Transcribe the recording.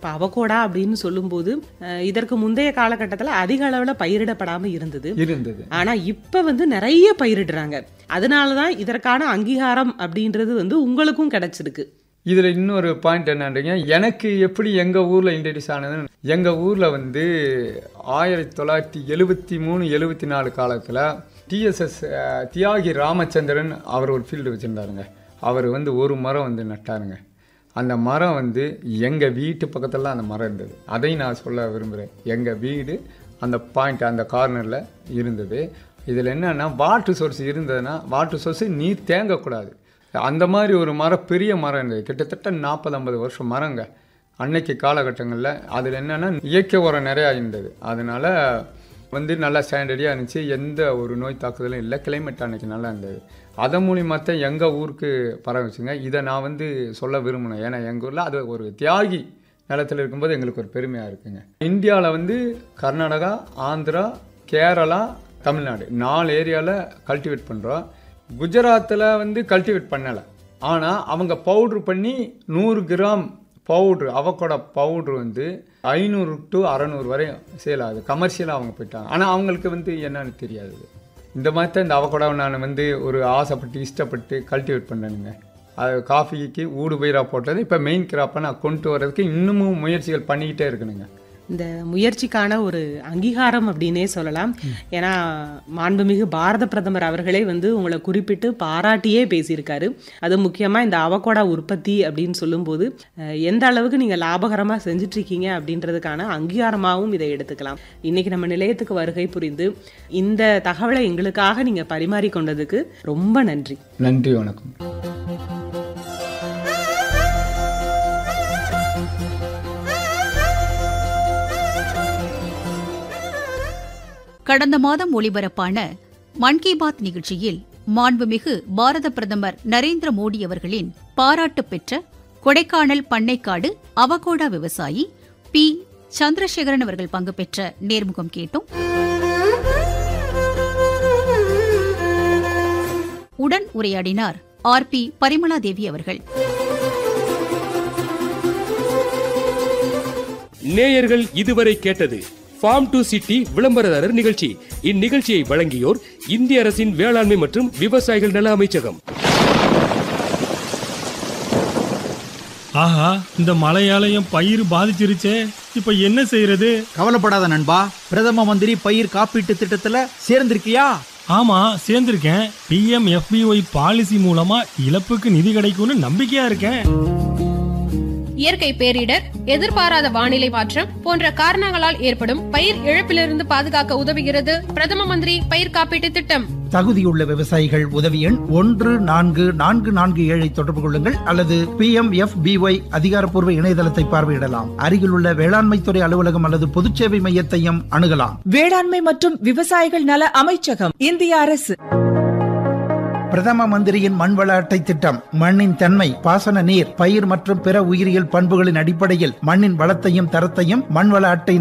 இப்போ அவகோடா அப்படின்னு சொல்லும்போது அஹ், இதற்கு முந்தைய காலகட்டத்தில் அதிக அளவில் பயிரிடப்படாம இருந்தது இருந்தது ஆனா இப்ப வந்து நிறைய பயிரிடுறாங்க அதனாலதான் இதற்கான அங்கீகாரம் அப்படின்றது வந்து உங்களுக்கும் கிடைச்சிருக்கு இதில் இன்னொரு பாயிண்ட் என்னன்றீங்க எனக்கு எப்படி எங்கள் ஊரில் இன்ட்ரடியூஸ் ஆனதுன்னு எங்கள் ஊரில் வந்து ஆயிரத்தி தொள்ளாயிரத்தி எழுபத்தி மூணு எழுபத்தி நாலு காலத்தில் டிஎஸ்எஸ் தியாகி ராமச்சந்திரன் அவர் ஒரு ஃபீல்டு வச்சுருந்தாருங்க அவர் வந்து ஒரு மரம் வந்து நட்டாருங்க அந்த மரம் வந்து எங்கள் வீட்டு பக்கத்தில் அந்த மரம் இருந்தது அதையும் நான் சொல்ல விரும்புகிறேன் எங்கள் வீடு அந்த பாயிண்ட் அந்த கார்னரில் இருந்தது இதில் என்னன்னா வாட்டர் சோர்ஸ் இருந்ததுன்னா வாட்டர் சோர்ஸ் நீர் தேங்கக்கூடாது அந்த மாதிரி ஒரு மரம் பெரிய மரம் இருந்தது கிட்டத்தட்ட நாற்பது ஐம்பது வருஷம் மரங்க அன்னைக்கு காலகட்டங்களில் அதில் என்னென்னா இயற்கை உரம் நிறையா இருந்தது அதனால் வந்து நல்லா ஸ்டாண்டர்டியாக இருந்துச்சு எந்த ஒரு நோய் தாக்குதலும் இல்லை கிளைமேட் அன்னைக்கு நல்லா இருந்தது அதன் மூலியமாக தான் எங்கள் ஊருக்கு பரவுச்சுங்க இதை நான் வந்து சொல்ல விரும்பினேன் ஏன்னா எங்கள் ஊரில் அது ஒரு தியாகி நிலத்தில் இருக்கும்போது எங்களுக்கு ஒரு பெருமையாக இருக்குங்க இந்தியாவில் வந்து கர்நாடகா ஆந்திரா கேரளா தமிழ்நாடு நாலு ஏரியாவில் கல்டிவேட் பண்ணுறோம் குஜராத்தில் வந்து கல்டிவேட் பண்ணலை ஆனால் அவங்க பவுட்ரு பண்ணி நூறு கிராம் பவுட்ரு அவக்கோட பவுட்ரு வந்து ஐநூறு டு அறநூறு வரை சேல் ஆகுது கமர்ஷியலாக அவங்க போயிட்டாங்க ஆனால் அவங்களுக்கு வந்து என்னன்னு தெரியாது இது. இந்த மாதிரி தான் இந்த அவக்கோடாவை நான் வந்து ஒரு ஆசைப்பட்டு இஷ்டப்பட்டு கல்டிவேட் பண்ணேனுங்க அது காஃபிக்கு ஊடு பயிராக போட்டது இப்போ மெயின் கிராப்பை நான் கொண்டு வர்றதுக்கு இன்னமும் முயற்சிகள் பண்ணிக்கிட்டே இருக்கணுங்க இந்த முயற்சிக்கான ஒரு அங்கீகாரம் அப்படின்னே சொல்லலாம் ஏன்னா மாண்புமிகு பாரத பிரதமர் அவர்களே வந்து உங்களை குறிப்பிட்டு பாராட்டியே பேசியிருக்காரு அது முக்கியமாக இந்த அவகோடா உற்பத்தி அப்படின்னு சொல்லும்போது அஹ், எந்த அளவுக்கு நீங்கள் லாபகரமாக செஞ்சுட்டு இருக்கீங்க அப்படின்றதுக்கான அங்கீகாரமாகவும் இதை எடுத்துக்கலாம் இன்னைக்கு நம்ம நிலையத்துக்கு வருகை புரிந்து இந்த தகவலை எங்களுக்காக நீங்கள் பரிமாறிக்கொண்டதுக்கு ரொம்ப நன்றி நன்றி வணக்கம் கடந்த மாதம் ஒளிபரப்பான மன் கி பாத் நிகழ்ச்சியில் மாண்புமிகு பாரத பிரதமர் நரேந்திர மோடி அவர்களின் பாராட்டு பெற்ற கொடைக்கானல் பண்ணைக்காடு அவகோடா விவசாயி பி சந்திரசேகரன் அவர்கள் பங்கு பெற்ற நேர்முகம் கேட்டோம் உடன் உரையாடினார் ஆர் பி பரிமளா தேவி அவர்கள் நேயர்கள் இதுவரை கேட்டது ஃபார்ம் டு சிட்டி விளம்பரதாரர் நிகழ்ச்சி இந்நிகழ்ச்சியை வழங்கியோர் இந்திய அரசின் வேளாண்மை மற்றும் விவசாயிகள் நல அமைச்சகம் ஆஹா இந்த மழையாலயம் பயிர் பாதிச்சிருச்சே இப்ப என்ன செய்யறது கவலைப்படாத நண்பா பிரதம மந்திரி பயிர் காப்பீட்டு திட்டத்துல சேர்ந்திருக்கியா ஆமா சேர்ந்திருக்கேன் பிஎம் எஃபிஒய் பாலிசி மூலமா இழப்புக்கு நிதி கிடைக்கும்னு நம்பிக்கையா இருக்கேன் இயற்கை பேரிடர் எதிர்பாராத வானிலை மாற்றம் போன்ற காரணங்களால் ஏற்படும் பயிர் இழப்பிலிருந்து பாதுகாக்க உதவுகிறது பிரதம மந்திரி பயிர் காப்பீட்டு திட்டம் தகுதியுள்ள விவசாயிகள் உதவி எண் ஒன்று நான்கு நான்கு நான்கு ஏழை தொடர்பு கொள்ளுங்கள் அல்லது பி எம் எஃப் பிஒய் அதிகாரப்பூர்வ இணையதளத்தை பார்வையிடலாம் அருகிலுள்ள வேளாண்மைத்துறை அலுவலகம் அல்லது பொதுச்சேவை மையத்தையும் அணுகலாம் வேளாண்மை மற்றும் விவசாயிகள் நல அமைச்சகம் இந்திய அரசு பிரதம மந்திரியின் மண்வள அட்டை திட்டம் மண்ணின் தன்மை பாசன நீர் பயிர் மற்றும் பிற உயிரியல் பண்புகளின் அடிப்படையில் மண்ணின் வளத்தையும் தரத்தையும் மண்வள அட்டை